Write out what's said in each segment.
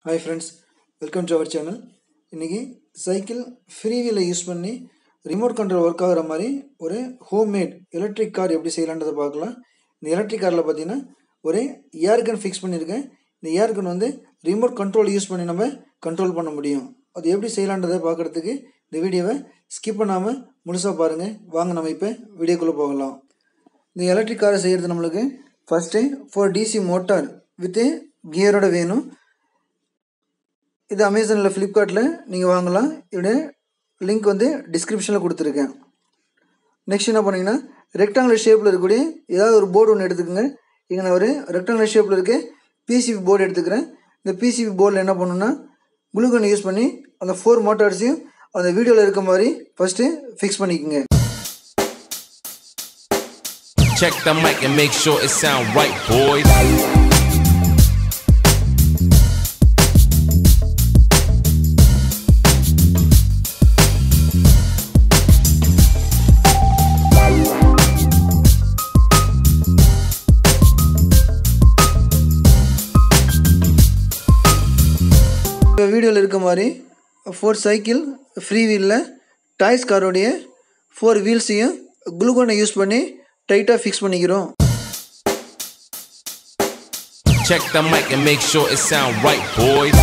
Hi friends welcome to our channel இன்றைக்கி cycle free வீலை use பண்ணி ரிமோட் கண்ட்ரோல் ஒர்க் ஆகுற மாதிரி ஒரு ஹோம்மேட் எலக்ட்ரிக் கார் எப்படி செய்யலான்றதை பார்க்கலாம் இந்த எலக்ட்ரிக் காரில் பார்த்தீங்கன்னா ஒரு ஏர் கன் ஃபிக்ஸ் பண்ணியிருக்கேன் இந்த ஏர் கன் வந்து ரிமோட் கண்ட்ரோல் யூஸ் பண்ணி நம்ம கண்ட்ரோல் பண்ண முடியும் அது எப்படி செய்யலான்றதை பார்க்குறதுக்கு இந்த வீடியோவை ஸ்கிப் பண்ணாமல் முழுசாக பாருங்கள் வாங்க நம்ம இப்போ வீடியோக்குள்ளே போகலாம் இந்த எலக்ட்ரிக் காரை செய்கிறது நம்மளுக்கு first four DC motor with கியரோட வேணும் இது அமேசானில் ஃப்ளிப்கார்ட்டில் நீங்கள் வாங்கலாம் இதோட லிங்க் வந்து டிஸ்கிரிப்ஷனில் கொடுத்துருக்கேன் நெக்ஸ்ட் என்ன பண்ணீங்கன்னா ரெக்டாங்குலர் ஷேப்பில் இருக்கக்கூடிய ஏதாவது ஒரு போர்டு ஒன்று எடுத்துக்கோங்க இங்கே நான் ஒரு ரெக்டாங்குலர் ஷேப்பில் இருக்க பிசிபி போர்டு எடுத்துக்கிறேன் இந்த பிசிபி போர்டில் என்ன பண்ணணும்னா குளுகன் யூஸ் பண்ணி அந்த ஃபோர் மோட்டார்ஸையும் அந்த வீடியோவில் இருக்க மாதிரி ஃபஸ்ட்டு ஃபிக்ஸ் பண்ணிக்கோங்க Check the mic and make sure it sound right, boys. இப்போ வீடியோவில் இருக்க மாதிரி ஃபோர் சைக்கிள் ஃப்ரீ வீலில் டாய்ஸ் காரோடைய ஃபோர் வீல்ஸையும் குளுகோனை யூஸ் பண்ணி டைட்டாக ஃபிக்ஸ் பண்ணிக்கிறோம் Check the mic and make sure it sound right, boys.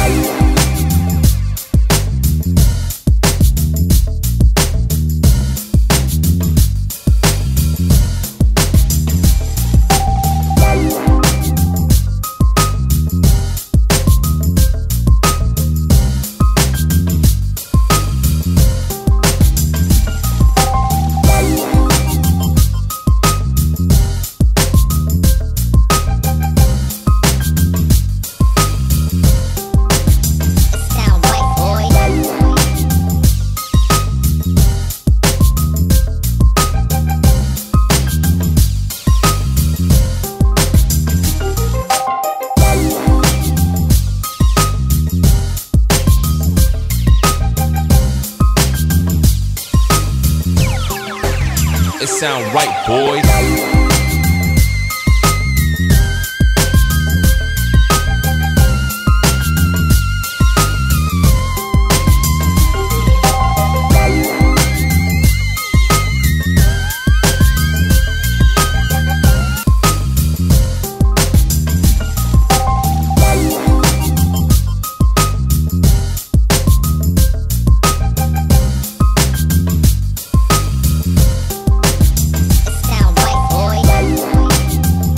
Sound right, boy. It sound right, boys. Sound right, boy.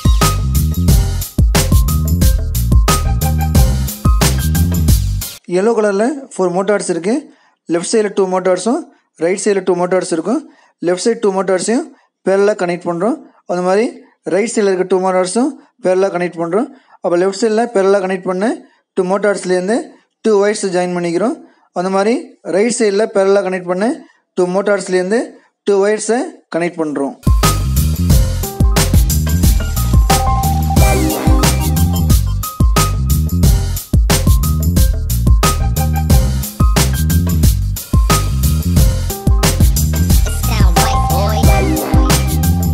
Yellow கலரில் ஃபோர் மோட்டார்ஸ் இருக்குது லெஃப்ட் சைடில் டூ மோட்டார்ஸும் ரைட் சைடில் டூ மோட்டார்ஸ் இருக்கும் லெஃப்ட் சைடு டூ மோட்டார்ஸையும் பேரலாக connect பண்ணுறோம் அந்த மாதிரி ரைட் சைடில் இருக்க டூ மோட்டார்ஸும் பேரலாக கனெக்ட் பண்ணுறோம் அப்போ லெஃப்ட் சைடில் பேரலாக கனெக்ட் பண்ண டூ மோட்டார்ஸ்லேருந்து டூ ஒயர்ஸ் ஜாயின் பண்ணிக்கிறோம் அந்த மாதிரி ரைட் சைடில் பேரலாக கனெக்ட் பண்ண டூ மோட்டார்ஸ்லேருந்து டூ ஒயர்ஸை கனெக்ட் பண்ணுறோம் Sound right, boy.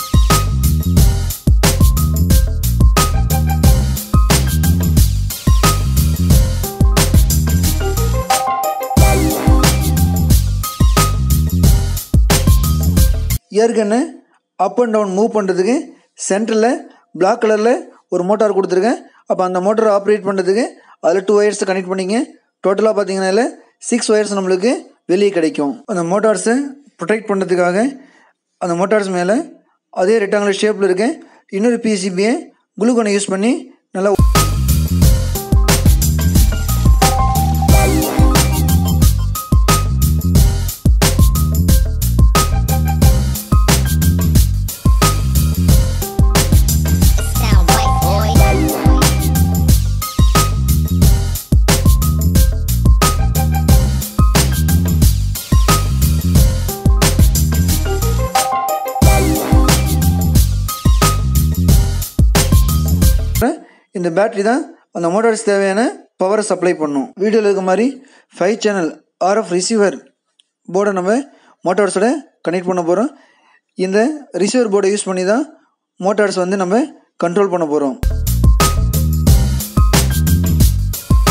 Air gun up and down move பண்ணுறதுக்கு சென்டரில் Black கலரில் ஒரு மோட்டார் கொடுத்துருக்கேன் அப்போ அந்த மோட்டாரை ஆப்ரேட் பண்ணுறதுக்கு அதில் டூ ஒயர்ஸ் கனெக்ட் பண்ணிங்க டோட்டலாக பார்த்தீங்கன்னா இதில் சிக்ஸ் ஒயர்ஸ் நம்மளுக்கு வெளியே கிடைக்கும் அந்த மோட்டார்ஸை ப்ரொடெக்ட் பண்ணுறதுக்காக அந்த மோட்டார்ஸ் மேலே அதே ரெக்டாங்குலர் ஷேப்பில் இருக்க இன்னொரு பிசிபியை குளுக்கோனை யூஸ் பண்ணி நல்லா Sound right, boy. இந்த பேட்டரி தான் அந்த மோட்டார்ஸ் தேவையான பவரை சப்ளை பண்ணும் வீடியோவில் இருக்க மாதிரி ஃபைவ் சேனல் ஆர்எஃப் ரிசீவர் போர்டை நம்ம மோட்டார்ஸோட கனெக்ட் பண்ண போகிறோம் இந்த ரிசீவர் போர்டை யூஸ் பண்ணி தான் மோட்டார்ஸ் வந்து நம்ம கண்ட்ரோல் பண்ண போகிறோம்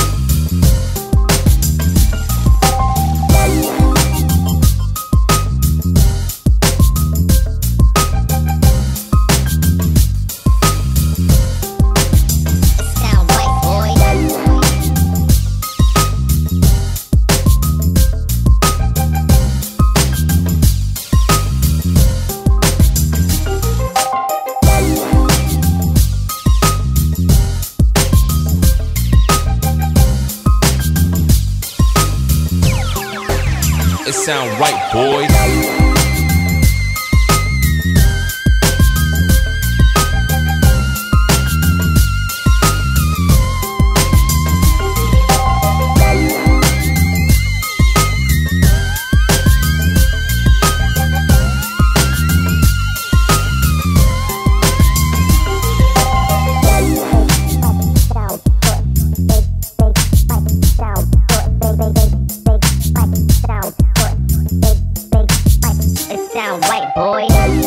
sound right, boys. It sound right, boy.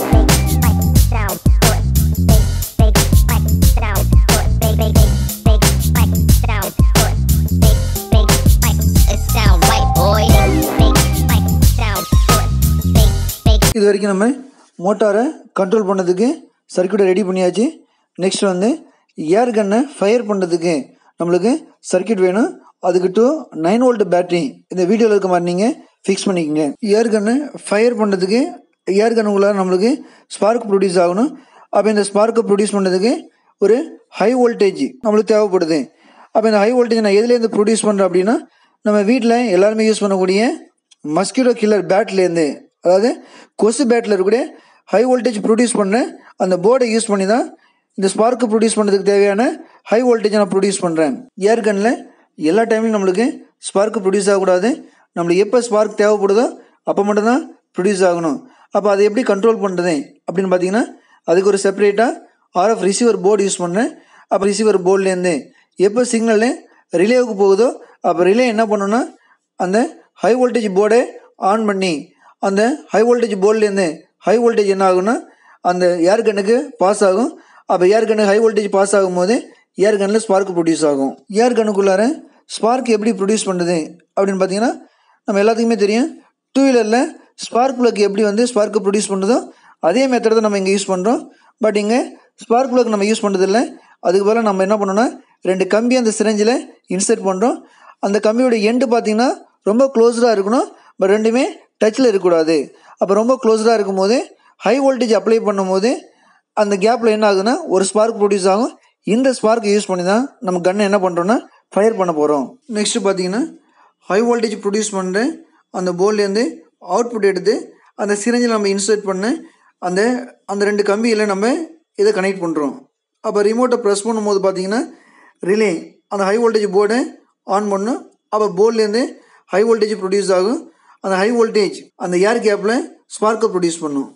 Sound push. Big, big, back, sound push. Big, big, big, big, back, sound push. Big, big, back. It sound right, boy. Big, back, sound push. Big, big. இது வரைக்கும் நம்ம மோட்டாரை control பண்ணதுக்கு சர்க்யூட்டை ready பண்ணியாச்சு next வந்து ஏர் கன்னை fire பண்ணுறதுக்கு நம்மளுக்கு சர்க்யூட் வேணும் அதுக்கு டூ நைன் வோல்ட் பேட்டரி இந்த வீடியோவில் இருக்க மாதிரி நீங்கள் ஃபிக்ஸ் பண்ணிக்கோங்க ஏர் கன்னை ஃபயர் பண்ணுறதுக்கு ஏர் கன்னுக்குள்ளே நம்மளுக்கு ஸ்பார்க் ப்ரொடியூஸ் ஆகணும் அப்போ இந்த ஸ்பார்க்கை ப்ரொடியூஸ் பண்ணுறதுக்கு ஒரு ஹை வோல்டேஜ் நம்மளுக்கு தேவைப்படுது அப்போ இந்த ஹை வோல்டேஜ் நான் எதுலேருந்து ப்ரொடியூஸ் பண்ணுறேன் அப்படின்னா நம்ம வீட்டில் எல்லாருமே யூஸ் பண்ணக்கூடிய மஸ்கிட்டோ கில்லர் பேட்லேருந்து அதாவது கொசு பேட்டில் இருக்கக்கூடிய ஹை வோல்டேஜ் ப்ரொடியூஸ் பண்ண அந்த போர்டை யூஸ் பண்ணி தான் இந்த ஸ்பார்க்கு ப்ரொடியூஸ் பண்ணுறதுக்கு தேவையான ஹை வோல்டேஜை நான் ப்ரொடியூஸ் பண்ணுறேன் ஏர் கன்னில் எல்லா டைம்லையும் நம்மளுக்கு ஸ்பார்க்கு ப்ரொடியூஸ் ஆகக்கூடாது நம்மளுக்கு எப்போ ஸ்பார்க் தேவைப்படுதோ அப்போ மட்டும்தான் ப்ரொடியூஸ் ஆகணும் அப்போ அதை எப்படி கண்ட்ரோல் பண்ணுறது அப்படின்னு பார்த்தீங்கன்னா அதுக்கு ஒரு செப்பரேட்டாக ஆர்எஃப் ரிசீவர் போர்டு யூஸ் பண்ணேன் அப்போ ரிசீவர் போர்ட்லேருந்து எப்போ சிக்னல் ரிலேவுக்கு போகுதோ அப்போ ரிலே என்ன பண்ணணும்னா அந்த ஹை வோல்டேஜ் போர்டை ஆன் பண்ணி அந்த ஹை வோல்டேஜ் போர்ட்லேருந்து ஹை வோல்டேஜ் என்ன ஆகும்னா அந்த ஏர் கன்னுக்கு பாஸ் ஆகும் அப்போ ஏர் கன்னுக்கு ஹை வோல்டேஜ் பாஸ் ஆகும்போது ஏர் கன்னில் ஸ்பார்க் ப்ரொடியூஸ் ஆகும் ஏர் கன்னுக்குள்ளார ஸ்பார்க் எப்படி ப்ரொடியூஸ் பண்ணுறது அப்படின்னு பார்த்தீங்கன்னா நம்ம எல்லாத்துக்குமே தெரியும் டூ வீலரில் ஸ்பார்க் ப்ளக் எப்படி வந்து ஸ்பார்க்கு ப்ரொடியூஸ் பண்ணுதோ அதே மெத்தட் தான் நம்ம இங்கே யூஸ் பண்ணுறோம் பட் இங்கே ஸ்பார்க் ப்ளக் நம்ம யூஸ் பண்ணுறதில்ல அதுக்கு பதிலாக நம்ம என்ன பண்ணோம்னா ரெண்டு கம்பி அந்த சிரஞ்சில் இன்சர்ட் பண்ணுறோம் அந்த கம்பியோட எண்டு பார்த்தீங்கன்னா ரொம்ப க்ளோஸ்டாக இருக்கணும் பட் ரெண்டுமே டச்சில் இருக்கக்கூடாது அப்போ ரொம்ப க்ளோஸ்டாக இருக்கும்போது ஹை வோல்டேஜ் அப்ளை பண்ணும்போது அந்த கேப்பில் என்ன ஆகுதுன்னா ஒரு ஸ்பார்க் ப்ரொடியூஸ் ஆகும் இந்த ஸ்பார்க்கை யூஸ் பண்ணி தான் நம்ம கன்னை என்ன பண்ணுறோன்னா ஃபயர் பண்ண போகிறோம் நெக்ஸ்ட்டு பார்த்தீங்கன்னா ஹை வோல்டேஜ் ப்ரொடியூஸ் பண்ணுற அந்த போர்ட்லேருந்து அவுட்புட் எடுத்து அந்த சிரஞ்சில் நம்ம இன்சர்ட் பண்ண அந்த அந்த ரெண்டு கம்பியில் நம்ம இதை கனெக்ட் பண்ணுறோம் அப்போ ரிமோட்டை ப்ரெஸ் பண்ணும்போது பார்த்தீங்கன்னா ரிலே அந்த ஹை வோல்டேஜ் போர்டை ஆன் பண்ணும் அப்போ போர்ட்லேருந்து ஹை வோல்டேஜ் ப்ரொடியூஸ் ஆகும் அந்த ஹை வோல்டேஜ் அந்த ஏர் கேப்பில் ஸ்பார்க்கை ப்ரொடியூஸ் பண்ணும்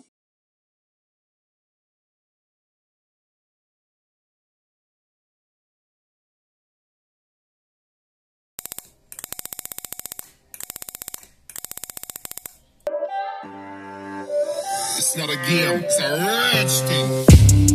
It's not a game, it's a rich thing.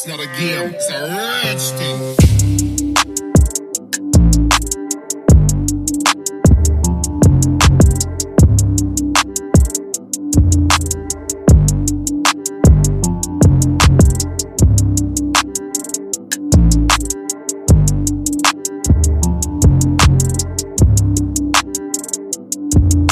not a game, it's a rich thing. Thank